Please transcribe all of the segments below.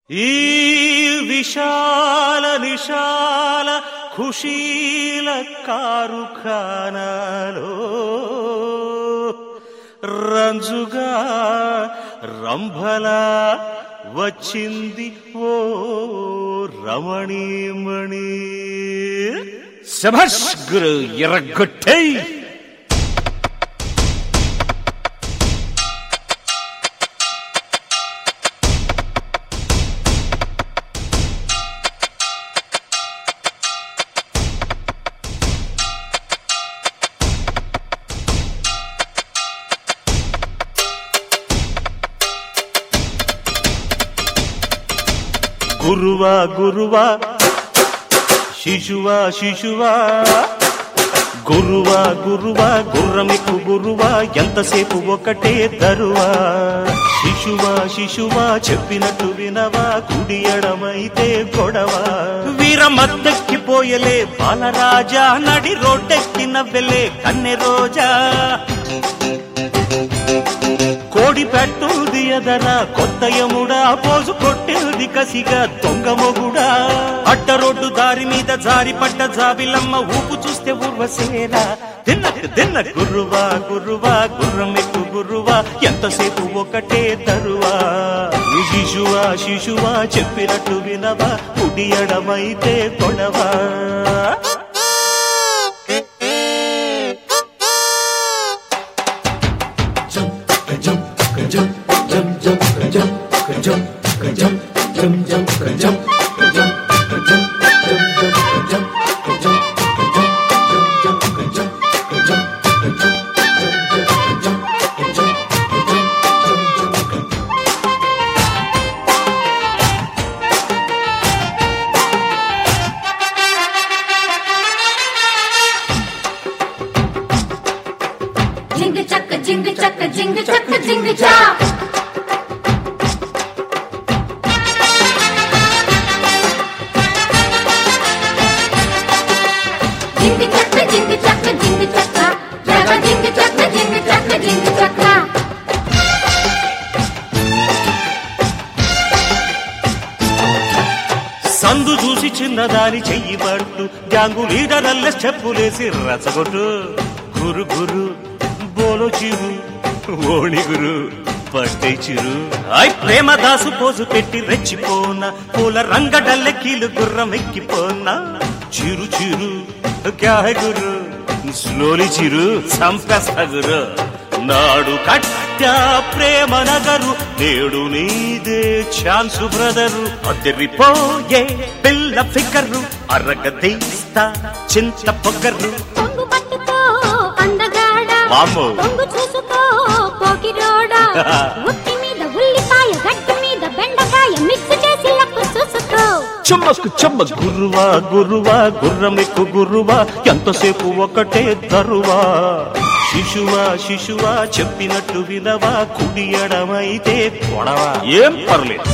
ఈ విశాల నిశాల ఖుషీల కారుఖానాలో రంజుగా రంభలా వచ్చింది ఓ రమణీమణి శభష్ గురు ఎర్రగొట్టై గురువా గురువా శిశువా శిశువా గురువా గురువా గుర్రమికు గురువా ఎంతసేపు ఒకటే తరువా శిశువా శిశువా చెప్పినట్టు వినవా కుడి ఎడమైతే గొడవ వీర మద్దెక్కిపోయలే బాలరాజా నడి రోడ్డెక్కి నవ్వెలే కన్నె రోజా కోడి పెట్టుది ఎదరా కొత్త యముడా పోజు కొట్టేది కసిగా దొంగ మొగుడా అడ్డ రోడ్డు దారి మీద జారి పడ్డ జాబిలమ్మ ఊపు చూస్తే ఊర్వశేరా తిన్నకు తిన్న గురువా గురువా గుర్రం ఎక్కు గురువా ఎంతసేపు ఒకటే తరువా ఈ శిశువా శిశువా చెప్పినట్టు వినవా కుడి ఎడమైతే కొడవా జింగ చక్క జింగ చక్క జింగ చక్క జింగ చా జింగ చక్క జింగ చక్క జింగ చక్క జగ జింగ చక్క జింగ చక్క జింగ చక్క సందు చూసి చిన్నదాని చెయ్యి పట్టు గ్యాంగు లీడరల్ల చెప్పులేసి రచగొట్టు గురు గురు బోలో చిరు ఓణి గురు పట్టే చిరు ఐ ప్రేమ దాసు పోజు పెట్టి రెచ్చిపోన పూల రంగడల్లె కీలు గుర్రం ఎక్కిపోనా చిరు చిరు క్యా హై గురు స్లోలి చిరు సంపేస్తా గురు నాడు కట్ట ప్రేమ నగరు నేడు నీదే ఛాన్స్ బ్రదరు అదిరిపోయే పిల్ల ఫికరు అరగదీస్తా చింత పొగరు పొంగు పట్టుకో అందగాడ వామ్మో. పొంగు చూసుకో పోకిరోడా ఉట్టి మీద ఉల్లిపాయ గడ్డి మీద బెండకాయ మిక్స్ చేసి లక్కు చూసుకో చుమ్మకు చెమ్మ గురువా గురువా గుర్రమెక్కు గురువా ఎంతసేపు ఒకటే తరువా శిశువా శిశువా చెప్పినట్టు వినవా కుడి ఎడమైతే కొడవా ఏం పర్లేదు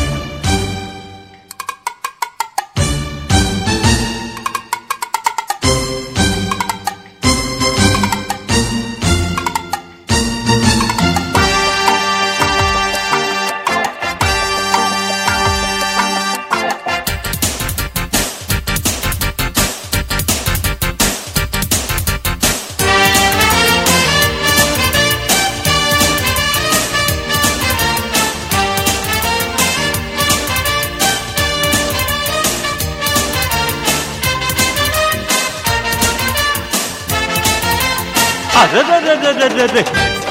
అరెరెరెరెరెరె.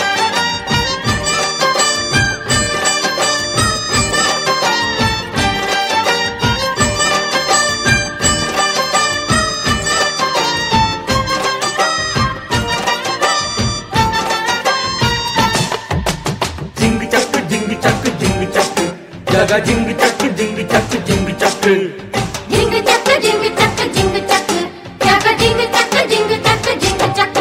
జింగి చక్ జింగి చక్ జింగి చక్ జగ జింగి చక్ జింగి చక్ జింగి చక్ జింగ చక్క జింగ చక్క జింగ చక్క జగ జింగ చక్క జింగ చక్క జింగ చక్క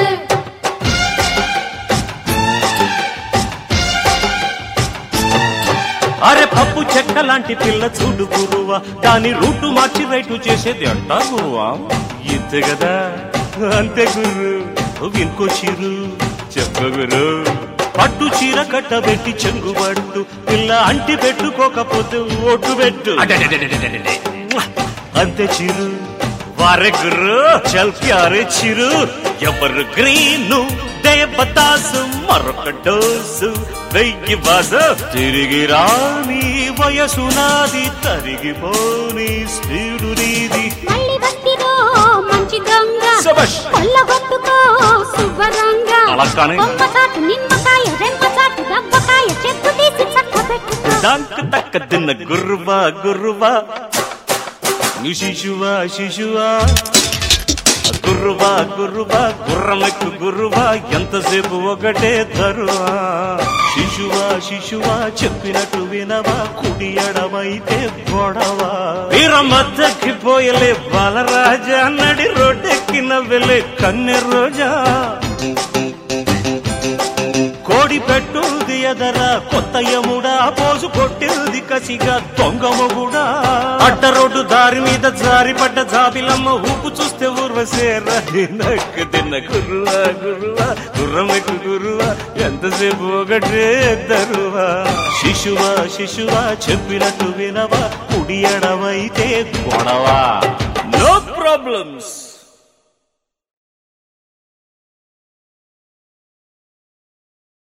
అరే పప్పు చెక్క లాంటి పిల్ల చూడు గురువా దాని రూటు మార్చి రైటు చేసేది అంటా గురువా ఇంతే కదా అంతే గురు ఇంకో చిరు చెప్ప గురు పట్టు చీర కట్టబెట్టి చెంగుబట్టు పిల్ల అంటి పెట్టుకోకపోతే ఒట్టు పెట్టు అడడడడడడడడే. అంతే చిరు వారే గురు చల్ ప్యారే చిరు ఎవరు గ్రీను దేవతాసు మరొక డోసు వెయ్యి బాస తిరిగి రాని వయసు నాది తరిగిపోని స్పీడు నీది మళ్ళీ వస్తిరో మంచి దొంగ శభాష్. కొల్లగొట్టుకో శుభ్రంగా అలా కానీ. కొమ్మ చాటు నిమ్మకాయ రెమ్మ చాటు దబ్బకాయ చెట్టు తీసి చక్క పెట్టుకో దంక తక్క తిన్న గుర్రువా గుర్రువా నీ శిశువా శిశువా గుర్రువా గుర్రువా గుర్రమెక్కు గుర్రువా ఎంతసేపు ఒకటే తరువా శిశువా శిశువా చెప్పినట్టు వినవా కుడి ఎడమైతే గొడవ వీరమద్దకి పోయలే బాలరాజా నడి రోడ్డెక్కిన వెలే కన్నె రోజా కోడి పెట్టుది ఎదర కొత్త యముడా పోసు కొట్టింది కసిగా దొంగ మొగుడా అడ్డ రోడ్డు దారి మీద జారి పడ్డ జాబిలమ్మ ఊపు చూస్తే ఊర్వసేరా నక్కు తిన్న గురువా గురువా గుర్రమెక్కు గురువా ఎంతసేపు ఒకటే దరువా శిశువా శిశువా చెప్పినట్టు వినవా కుడి ఎడవైతే గొడవ నో ప్రాబ్లమ్స్